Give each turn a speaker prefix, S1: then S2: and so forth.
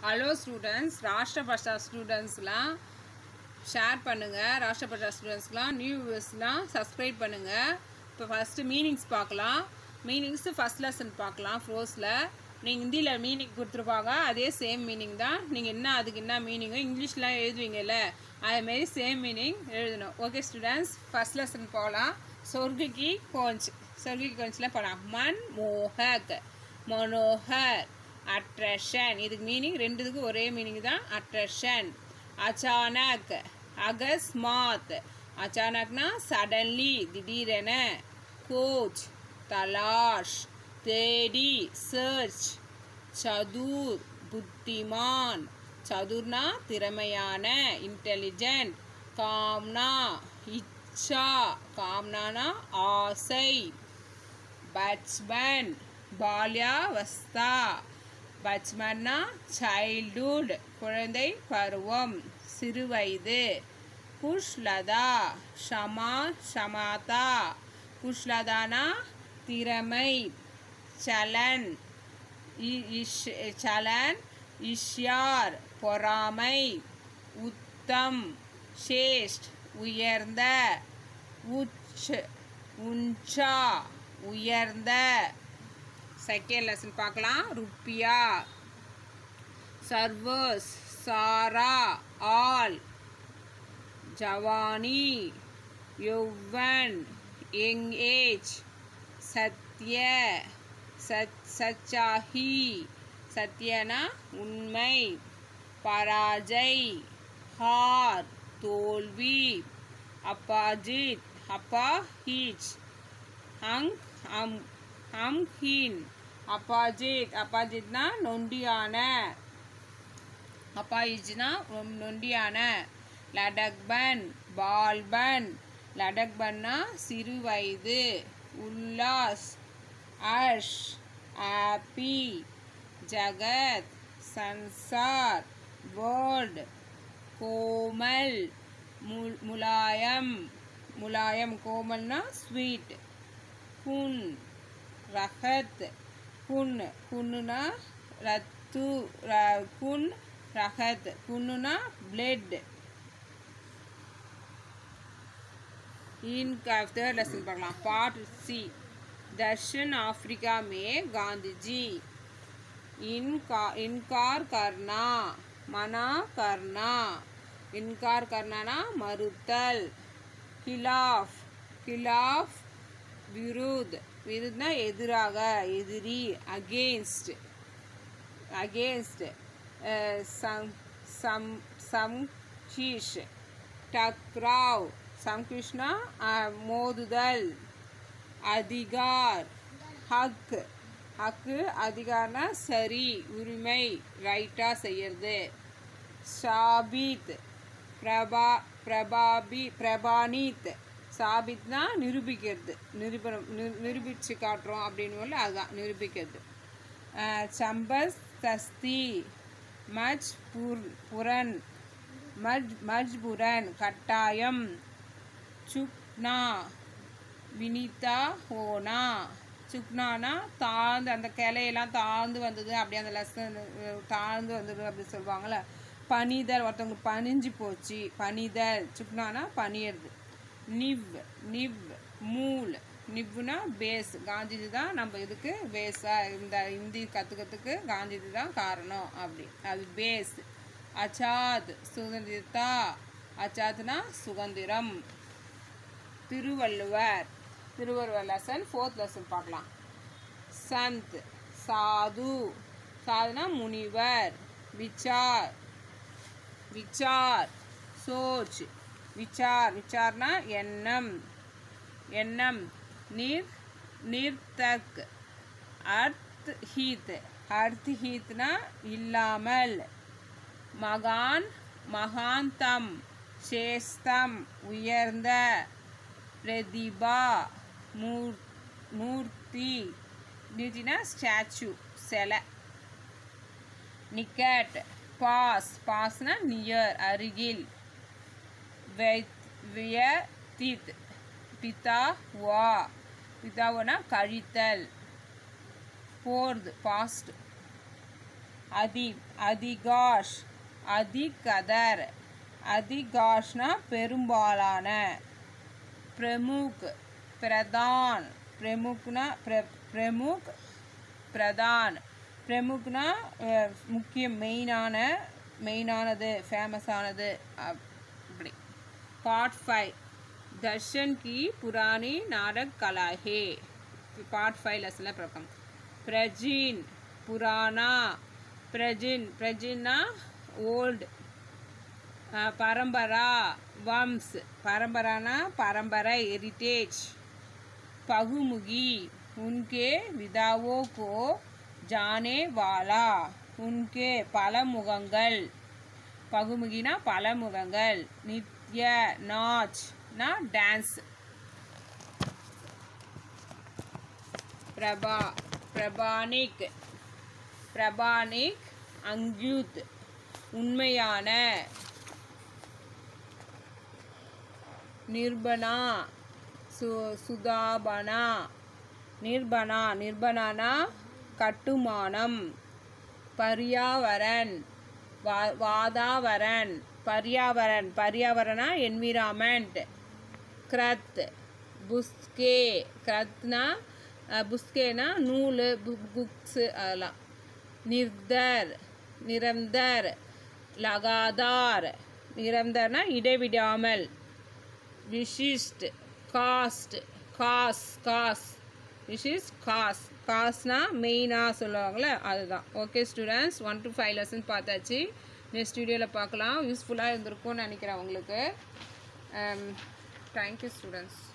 S1: hello students Rashtrabhasha ஸ்டூடெண்ட்ஸ்லாம் share பண்ணுங்கள் ராஷ்டிரபாஷா ஸ்டூடெண்ட்ஸ்லாம் நியூ வியூவர்ஸ்லாம் சப்ஸ்கிரைப் பண்ணுங்கள் இப்போ ஃபஸ்ட்டு மீனிங்ஸ் பார்க்கலாம் மீனிங்ஸு ஃபஸ்ட் லெசன் பார்க்கலாம் ஃப்ரோஸில் நீங்கள் ஹிந்தியில் மீனிங் கொடுத்துருப்பாங்க அதே சேம் மீனிங் தான் நீங்கள் என்ன அதுக்கு என்ன மீனிங்கோ இங்கிலீஷ்லாம் எழுதுவீங்கல்ல அதேமாரி சேம் மீனிங் எழுதணும் ஓகே ஸ்டூடெண்ட்ஸ் ஃபஸ்ட் லெசன் போகலாம் சொர்க்கி கோஞ்ச் சொர்க்கி கோஞ்சில் போகலாம் மன் மோகக் மனோகர் அட்ரஷன் இதுக்கு மீனிங் ரெண்டுத்துக்கு ஒரே மீனிங் தான் அட்ரஷன் அச்சானக் அகஸ்மாத் அச்சானக்னா சடன்லி திடீரென கோச் தலாஷ் தேடி சர்ச் சதுர் புத்திமான் சதுர்னா திறமையான இன்டெலிஜென்ட் காம்னா இச்சா காம்னானா ஆசை பச்மன் பால்யாவஸ்தா பச்மன்னா சைல்டுஹுட் குழந்தை பருவம் சிறுவயது குஷ்லதா ஷமா ஷமாதா குஷ்லதானா திறமை சலன் இ- இஷ்- சலன் இஷ்யார் பொறாமை உத்தம் சேஷ்ட் உயர்ந்த உச் உஞ்சா உயர்ந்த செகண்ட் லெசன் பார்க்கலாம் ருப்பியா சர்வஸ் சாரா ஆல் ஜவானி யௌவன் யங் ஏஜ் சத்ய சத் சச்சாஹி சத்யனா உண்மை பராஜை ஹார் தோல்வி அப்பாஜித் அப்பா ஹீச் ஹங் ஹம் ஹம் ஹீன் அப்பாஜித் அப்பாஜித்னா நொண்டியான அப்பாயிஜ்னா நொண்டியான லடக்பன் பால்பன் லடக்பன்னா சிறு வயது உல்லாஸ் அஷ் ஆப்பி ஜகத் சன்சார் வேர்ல்ட் கோமல் முல் முலாயம் முலாயம் கோமல்னா ஸ்வீட் குன் ரஹத் குன் குன்னுனா ரத்து ர- குன் ரஹத் குன்னுனா பிளட் इनका थर्ड लेसन பார்க்கலாம் पार्ट सी दक्षिण अफ्रीका में गांधी जी इनका इनकार करना मना करना इनकार करना ना मरुतल खिलाफ खिलाफ विरुद्ध विरुद्धனா எதிராக எதிரி அகேன்ஸ்ட் அகேன்ஸ்ட் சம் சம் சம்ஷீஷ் டக்ராவ் சம்கிருஷ்ணா மோதுதல் அதிகார் ஹக் ஹக்கு அதிகார்னா சரி உரிமை ரைட்டாக செய்யறது சாபித் பிரபா பிரபாபி பிரபானித் சாபித்னா நிரூபிக்கிறது நிரூபணம் நி- நிரூபிச்சு காட்டுறோம் அப்படின்னு அதுதான் நிரூபிக்கிறது அஹ், சம்பஸ் தஸ்தி மஜ் புர் புரன் மஜ் மஜ்புரன் கட்டாயம் சுக்னா வினிதா ஹோனா சுக்னானா தாழ்ந்து அந்த கிளையெல்லாம் தாழ்ந்து வந்தது அப்படியே அந்த லெசன் தாழ்ந்து வந்தது அப்படி சொல்லுவாங்கள்ல பனிதல் ஒருத்தவங்க பனிஞ்சு போச்சு பனிதல் சுக்னானா பனியறது நிவ் நிவ் மூல் நிவ்னா பேஸ் காந்திஜி தான் நம்ம இதுக்கு பேஸாக இந்த ஹிந்தி கற்றுக்கிறதுக்கு காந்திஜி தான் காரணம் அப்படி அது பேஸ் அச்சாத் சுதந்திரத்தா அச்சாத்னா சுதந்திரம் Thiruvalluvar Thiruvalluvar lesson fourth lesson பார்க்கலாம் சந்த் சாது சாதுனா முனிவர் விச்சார் விச்சார் சோச் விச்சார் விச்சார்னா எண்ணம் எண்ணம் நீர் நீர்த்தக் அர்த் ஹீத் அர்த் ஹீத்னா இல்லாமல் மகான் மகாந்தம் சேஸ்தம் உயர்ந்த பிரதிபா மூர் மூர்த்தி மூர்த்தினா ஸ்டாச்சு சிலை நிக்கட் பாஸ் பாஸ்னா நியர் அருகில் வியதித் பிதா வா பிதாவனா கழித்தல் போர்து பாஸ்ட் அதிப் அதிகாஷ் அதிகதர் அதிகாஷ்னா பெரும்பாலான பிரமுக் பிரதான் பிரமுக்னா பிர பிரமுக் பிரதான் பிரமுக்னா அஹ், முக்கிய மெயினான மெயினானது ஃபேமஸானது அப்படி पार्ट फाइव दर्शन की पुरानी नाटक कला है पार्ट फाइव लसन प्रकम प्रजीन पुराना प्रजिन प्रजिना ओल्ड परंपरा वंश परंपराना परंपरा हेरिटेज पगुमुगी उनके विदाओं को जाने वाला उनके பல முகங்கள் பகுமுகினா பல முகங்கள் நித்ய நாச்னா டான்ஸ் பிரபா பிரபானிக் பிரபானிக் அங்யூத் உண்மையான நிர்பனா சு சுதாபனா நிர்பனா நிர்பனானா கட்டுமானம் பர்யாவரன் வா வாதாவரன் பர்யாவரன் பர்யாவரணா என்விரான்மெண்ட் கிரத் புஸ்கே கிரத்னா அஹ், புஸ்கேனா நூல் புக்ஸு அதெல்லாம் நிர்தர் நிரந்தர் லகாதார் நிரந்தர்னா இடைவிடாமல் விசிஷ்ட் காஸ்ட் காஸ் காஸ் விசிஸ் காஸ் காஸ்னா மெயினாக சொல்லுவாங்கள்ல அதுதான் okay students one to five lesson பார்த்தாச்சு நெக்ஸ்ட் வீடியோவில் பார்க்கலாம் யூஸ்ஃபுல்லாக இருந்திருக்கும்னு நினைக்கிறேன் உங்களுக்கு தேங்க்யூ ஸ்டூடெண்ட்ஸ்